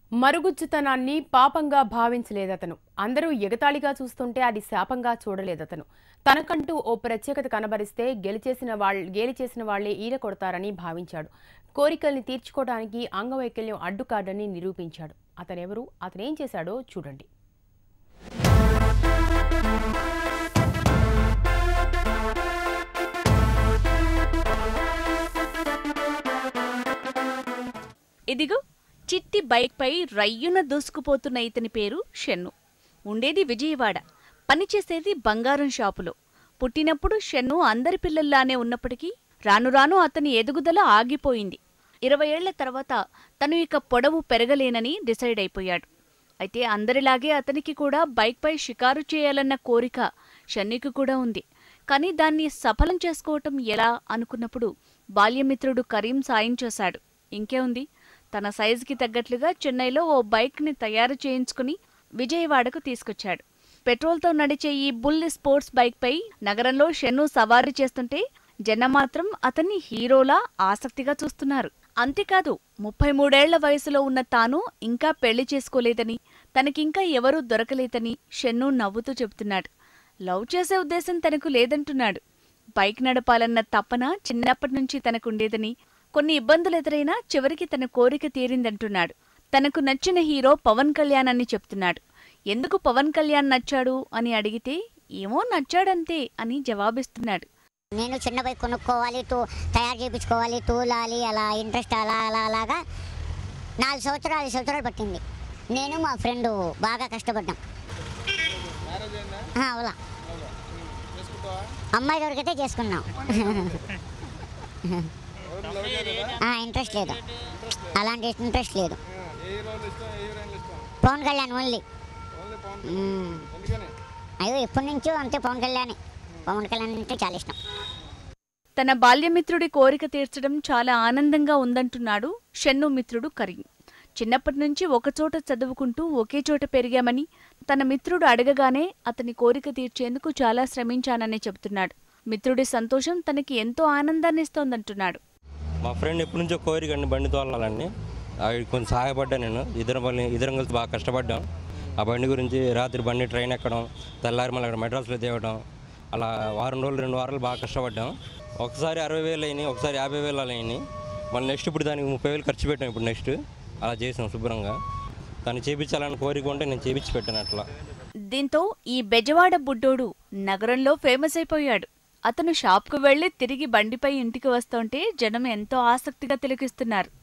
మరుగుజ్జుతనాన్ని పాపంగా భావించలేదతను అందరూ ఎగతాళిగా చూస్తుంటే అది శాపంగా చూడలేదతను తనకంటూ ఓ ప్రత్యేకత కనబరిస్తే గెలిచేసిన వాళ్ళ గేలి చేసిన వాళ్లే ఈల కొడతారని భావించాడు కోరికల్ని తీర్చుకోవడానికి అంగవైకల్యం అడ్డుకాడని నిరూపించాడు అతనెవరు అతనేం చేశాడో చూడండి ఇదిగో చిట్టి బైక్పై రయ్యున దూసుకుపోతున్న ఇతని పేరు షెన్ను ఉండేది విజయవాడ పనిచేసేది బంగారం షాపులో పుట్టినప్పుడు షెన్ను అందరి పిల్లల్లానే ఉన్నప్పటికీ రాను రాను అతని ఎదుగుదల ఆగిపోయింది ఇరవై ఏళ్ల తర్వాత తను ఇక పొడవు పెరగలేనని డిసైడ్ అయిపోయాడు అయితే అందరిలాగే అతనికి కూడా బైక్పై షికారు చేయాలన్న కోరిక షన్నుకి కూడా ఉంది కానీ దాన్ని సఫలం చేసుకోవటం ఎలా అనుకున్నప్పుడు బాల్యమిత్రుడు కరీం సాయం చేశాడు ఇంకే ఉంది తన సైజుకి తగ్గట్లుగా చెన్నైలో ఓ బైక్ని తయారు చేయించుకుని విజయవాడకు తీసుకొచ్చాడు పెట్రోల్తో నడిచే ఈ బుల్ స్పోర్ట్స్ బైక్పై నగరంలో షెన్ను సవారీ చేస్తుంటే జనం మాత్రం అతన్ని హీరోలా ఆసక్తిగా చూస్తున్నారు అంతేకాదు ముప్పై మూడేళ్ల వయసులో ఉన్న తాను ఇంకా పెళ్లి చేసుకోలేదని తనకింకా ఎవరూ దొరకలేదని షెన్ను నవ్వుతూ చెబుతున్నాడు లవ్ చేసే ఉద్దేశం తనకు లేదంటున్నాడు బైక్ నడపాలన్న తపన చిన్నప్పటి నుంచి తనకుండేదని కొన్ని ఇబ్బందులు ఎదురైనా చివరికి తన కోరిక తీరిందంటున్నాడు తనకు నచ్చిన హీరో పవన్ కళ్యాణ్ అని చెప్తున్నాడు ఎందుకు పవన్ కళ్యాణ్ నచ్చాడు అని అడిగితే ఏమో నచ్చాడంతే అని జవాబిస్తున్నాడు నేను చిన్న బైక్ కొనుక్కోవాలి టూ తయారు చేయించుకోవాలి తూలాలి అలా ఇంట్రెస్ట్ అలా అలా అలాగా నాలుగు సంవత్సరాలు ఐదు సంవత్సరాలు పట్టింది నేను మా ఫ్రెండ్ బాగా కష్టపడ్డాం ఆ, అవులా అమ్మాయి దొరికితే చేసుకున్నాం ఆ, ఇంట్రెస్ట్ లేదు అలాంటి ఇంట్రెస్ట్ లేదు పవన్ కళ్యాణ్ ఓన్లీ మ్మ్. అయ్యో ఎప్పటి నుంచో అంతే పవన్ కళ్యాణ్ పవన్ కళ్యాణ్ అంటే చాలా ఇష్టం తన బాల్యమిత్రుడి కోరిక తీర్చడం చాలా ఆనందంగా ఉందంటున్నాడు షెన్ను మిత్రుడు కరీం చిన్నప్పటి నుంచి ఒకచోట చదువుకుంటూ ఒకే చోట పెరిగామని తన మిత్రుడు అడగగానే అతని కోరిక తీర్చేందుకు చాలా శ్రమించానని చెబుతున్నాడు మిత్రుడి సంతోషం తనకి ఎంతో ఆనందాన్ని ఇస్తోందంటున్నాడు మా ఫ్రెండ్ ఎప్పటి నుంచో కోరిక అండి బండి తోలాలని అవి కొంచెం సహాయపడ్డా నేను ఇద్దరం పని ఇద్దరం కలిసి బాగా కష్టపడ్డాం ఆ బండి గురించి రాత్రి బండి ట్రైన్ ఎక్కడం తెల్లారి మళ్ళీ అక్కడ మెడ్రాస్లో తేవడం అలా వారం రోజులు రెండు వారాలు బాగా కష్టపడ్డాం ఒకసారి అరవై వేలు అయినాయి ఒకసారి యాభై వేలు అలా అయినాయి మళ్ళీ నెక్స్ట్ ఇప్పుడు దానికి ముప్పై వేలు ఖర్చు పెట్టాం ఇప్పుడు నెక్స్ట్ అలా చేసాం శుభ్రంగా తను చేపించాలని కోరిక ఉంటే నేను చేపించి పెట్టాను అట్లా దీంతో ఈ బెజవాడ బుడ్డోడు నగరంలో ఫేమస్ అయిపోయాడు అతను షాప్కు వెళ్లి తిరిగి బండిపై ఇంటికి వస్తుంటే జనం ఎంతో ఆసక్తిగా తిలకిస్తున్నారు